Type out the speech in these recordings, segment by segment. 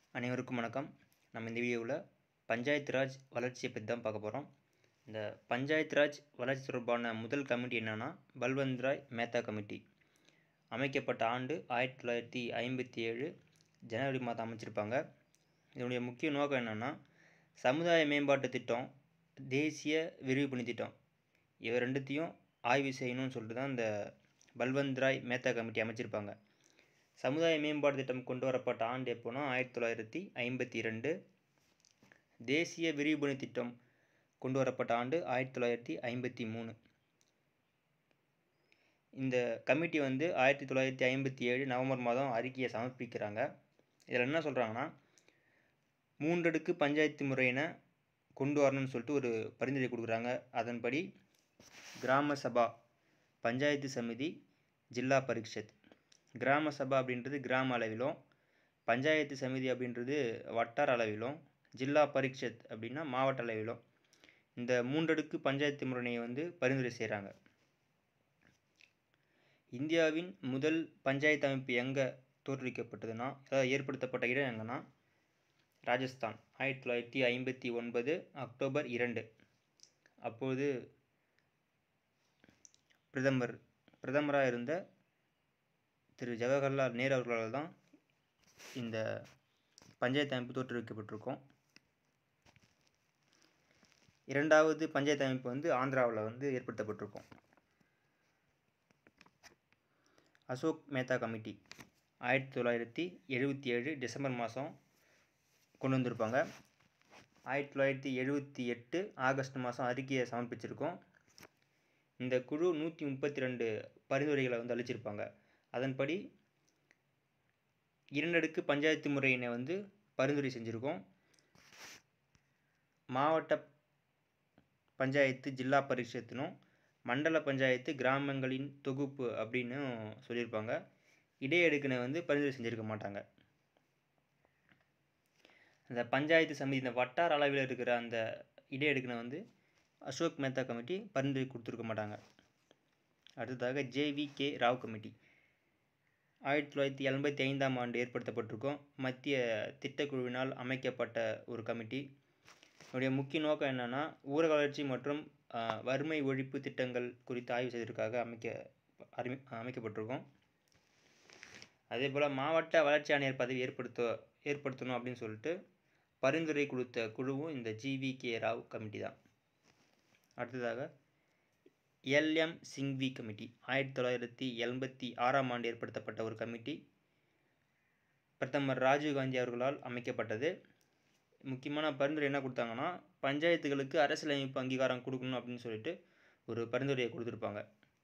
அனைவருக்கும் வணக்கம் நம்ம இந்த வீடியோவில் பஞ்சாயத்து ராஜ் வளர்ச்சியை பற்றி தான் பார்க்க போகிறோம் இந்த பஞ்சாயத்து ராஜ் வளர்ச்சி தொடர்பான முதல் கமிட்டி என்னென்னா பல்வந்த் ராய் மேத்தா கமிட்டி அமைக்கப்பட்ட ஆண்டு ஆயிரத்தி தொள்ளாயிரத்தி ஐம்பத்தி ஏழு ஜனவரி மாதம் அமைச்சிருப்பாங்க இதனுடைய முக்கிய நோக்கம் என்னென்னா சமுதாய மேம்பாட்டு திட்டம் தேசிய விரிவு பணி திட்டம் இவை ரெண்டுத்தையும் ஆய்வு செய்யணும்னு சொல்லிட்டு தான் இந்த பல்வந்த் ராய் மேத்தா கமிட்டி அமைச்சிருப்பாங்க சமுதாய மேம்பாட்டு திட்டம் கொண்டு வரப்பட்ட ஆண்டு எப்போனா ஆயிரத்தி தொள்ளாயிரத்தி ஐம்பத்தி ரெண்டு தேசிய விரிவுபணி திட்டம் கொண்டு வரப்பட்ட ஆண்டு ஆயிரத்தி தொள்ளாயிரத்தி ஐம்பத்தி மூணு இந்த கமிட்டி வந்து ஆயிரத்தி தொள்ளாயிரத்தி ஐம்பத்தி ஏழு நவம்பர் மாதம் அறிக்கையை சமர்ப்பிக்கிறாங்க இதில் என்ன சொல்கிறாங்கன்னா மூன்றடுக்கு பஞ்சாயத்து முறையினை கொண்டு வரணும்னு சொல்லிட்டு ஒரு பரிந்துரை கொடுக்குறாங்க அதன்படி கிராம சபா பஞ்சாயத்து சமிதி ஜில்லா பரிஷத் கிராம சபா அப்படின்றது கிராம அளவிலும் பஞ்சாயத்து சமிதி அப்படின்றது வட்டார அளவிலும் ஜில்லா பரிஷத் அப்படின்னா மாவட்ட அளவிலும் இந்த மூன்றடுக்கு பஞ்சாயத்து முறையை வந்து பரிந்துரை செய்கிறாங்க இந்தியாவின் முதல் பஞ்சாயத்து அமைப்பு எங்கே தோற்றுவிக்கப்பட்டதுன்னா அதாவது ஏற்படுத்தப்பட்ட இடம் எங்கன்னா ராஜஸ்தான் ஆயிரத்தி தொள்ளாயிரத்தி ஐம்பத்தி ஒன்பது அக்டோபர் இரண்டு அப்போது பிரதமர் பிரதமராக இருந்த திரு ஜவஹர்லால் நேரு அவர்களால் தான் இந்த பஞ்சாயத்து அமைப்பு தோற்றுவிக்கப்பட்டிருக்கும் இரண்டாவது பஞ்சாயத்து அமைப்பு வந்து ஆந்திராவில் வந்து ஏற்படுத்தப்பட்டிருக்கும் அசோக் மேத்தா கமிட்டி ஆயிரத்தி தொள்ளாயிரத்தி எழுபத்தி ஏழு டிசம்பர் மாதம் கொண்டு வந்திருப்பாங்க ஆயிரத்தி தொள்ளாயிரத்தி எழுபத்தி எட்டு ஆகஸ்ட் மாதம் அறிக்கையை சமர்ப்பிச்சிருக்கோம் இந்த குழு நூற்றி முப்பத்தி ரெண்டு பரிந்துரைகளை வந்து அளிச்சிருப்பாங்க அதன்படி இரண்டடுக்கு பஞ்சாயத்து முறையினை வந்து பரிந்துரை செஞ்சுருக்கோம் மாவட்ட பஞ்சாயத்து ஜில்லா பரிஷத்தினும் மண்டல பஞ்சாயத்து கிராமங்களின் தொகுப்பு அப்படின்னு சொல்லியிருப்பாங்க இடையடுக்கினை வந்து பரிந்துரை செஞ்சுருக்க மாட்டாங்க அந்த பஞ்சாயத்து சமிதி இந்த வட்டார அளவில் இருக்கிற அந்த இடையடுக்கினை வந்து அசோக் மேத்தா கமிட்டி பரிந்துரை கொடுத்துருக்க மாட்டாங்க அடுத்ததாக ஜேவி கே ராவ் கமிட்டி ஆயிரத்தி தொள்ளாயிரத்தி எண்பத்தி ஐந்தாம் ஆண்டு ஏற்படுத்தப்பட்டிருக்கும் மத்திய திட்டக்குழுவினால் அமைக்கப்பட்ட ஒரு கமிட்டி இதனுடைய முக்கிய நோக்கம் என்னென்னா ஊரக வளர்ச்சி மற்றும் வறுமை ஒழிப்பு திட்டங்கள் குறித்து ஆய்வு செய்வதற்காக அமைக்க அறிமி அமைக்கப்பட்டிருக்கும் அதே போல் மாவட்ட வளர்ச்சி ஆணையர் பதவி ஏற்படுத்த ஏற்படுத்தணும் அப்படின்னு சொல்லிட்டு பரிந்துரை கொடுத்த குழுவும் இந்த ஜிவி கே ராவ் கமிட்டி தான் அடுத்ததாக எல்எம் சிங்வி கமிட்டி ஆயிரத்தி தொள்ளாயிரத்தி எண்பத்தி ஆறாம் ஆண்டு ஏற்படுத்தப்பட்ட ஒரு கமிட்டி பிரதமர் ராஜீவ்காந்தி அவர்களால் அமைக்கப்பட்டது முக்கியமான பரிந்துரை என்ன கொடுத்தாங்கன்னா பஞ்சாயத்துகளுக்கு அரசியலமைப்பு அங்கீகாரம் கொடுக்கணும் அப்படின்னு சொல்லிட்டு ஒரு பரிந்துரையை கொடுத்துருப்பாங்க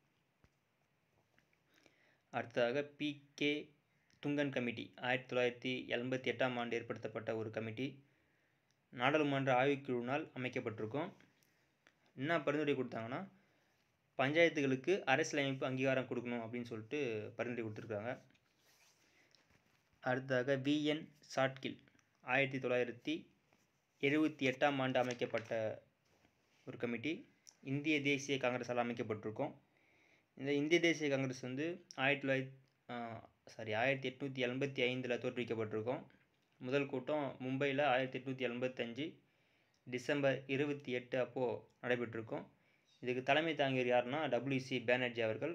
அடுத்ததாக பி கே துங்கன் கமிட்டி ஆயிரத்தி தொள்ளாயிரத்தி எண்பத்தி எட்டாம் ஆண்டு ஏற்படுத்தப்பட்ட ஒரு கமிட்டி நாடாளுமன்ற ஆய்வுக்குழுவினால் அமைக்கப்பட்டிருக்கும் என்ன பரிந்துரை கொடுத்தாங்கன்னா பஞ்சாயத்துகளுக்கு அரசியலமைப்பு அங்கீகாரம் கொடுக்கணும் அப்படின்னு சொல்லிட்டு பரிந்துரை கொடுத்துருக்காங்க அடுத்ததாக விஎன் சாட்கில் ஆயிரத்தி தொள்ளாயிரத்தி எழுபத்தி எட்டாம் ஆண்டு அமைக்கப்பட்ட ஒரு கமிட்டி இந்திய தேசிய காங்கிரஸால் அமைக்கப்பட்டிருக்கும் இந்த இந்திய தேசிய காங்கிரஸ் வந்து ஆயிரத்தி தொள்ளாயிரத்தி சாரி ஆயிரத்தி எட்நூற்றி எண்பத்தி ஐந்தில் தோற்றுவிக்கப்பட்டிருக்கும் முதல் கூட்டம் மும்பையில் ஆயிரத்தி எட்நூற்றி எண்பத்தஞ்சு டிசம்பர் இருபத்தி எட்டு அப்போது நடைபெற்றிருக்கும் இதுக்கு தலைமை தாங்கியவர் யாருன்னா டபிள்யூசி பேனர்ஜி அவர்கள்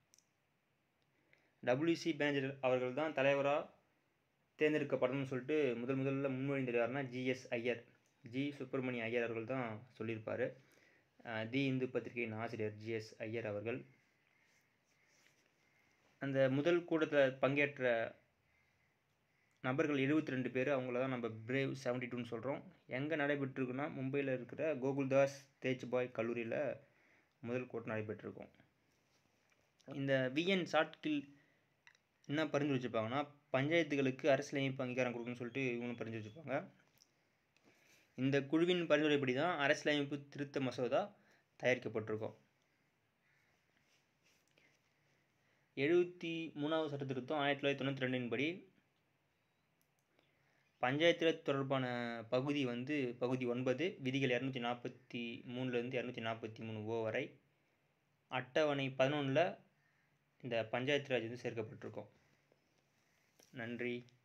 டபிள்யூசி பேனர்ஜி அவர்கள் தான் தலைவராக தேர்ந்தெடுக்கப்படணும்னு சொல்லிட்டு முதல் முதல்ல முன்மொழிந்தது யாருன்னா ஜிஎஸ் ஐயர் ஜி சுப்பிரமணிய ஐயர் அவர்கள் தான் சொல்லியிருப்பார் தி இந்து பத்திரிகையின் ஆசிரியர் ஜிஎஸ் ஐயர் அவர்கள் அந்த முதல் கூட்டத்தில் பங்கேற்ற நபர்கள் எழுபத்தி ரெண்டு பேர் அவங்கள தான் நம்ம பிரேவ் செவன்டி டூன்னு சொல்கிறோம் எங்கே நடைபெற்றிருக்குன்னா மும்பையில் இருக்கிற கோகுல்தாஸ் தேஜ்பாய் கல்லூரியில் முதல் கூட்டம் நடைபெற்றிருக்கும் இந்த விஎன் சாட்கில் என்ன பரிந்து வச்சுருப்பாங்கன்னா பஞ்சாயத்துகளுக்கு அரசியலமைப்பு அங்கீகாரம் கொடுக்கணும்னு சொல்லிட்டு இவங்களும் பரிந்து வச்சுருப்பாங்க இந்த குழுவின் பரிந்துரைப்படி தான் அரசியலமைப்பு திருத்த மசோதா தயாரிக்கப்பட்டிருக்கும் எழுபத்தி மூணாவது சட்ட திருத்தம் ஆயிரத்தி தொள்ளாயிரத்தி தொண்ணூற்றி ரெண்டின் படி பஞ்சாயத்து தொடர்பான பகுதி வந்து பகுதி ஒன்பது விதிகள் இரநூத்தி நாற்பத்தி மூணுலேருந்து இரநூத்தி நாற்பத்தி மூணு ஓ வரை அட்டவணை பதினொன்றில் இந்த பஞ்சாயத்து ராஜ் வந்து சேர்க்கப்பட்டிருக்கும் நன்றி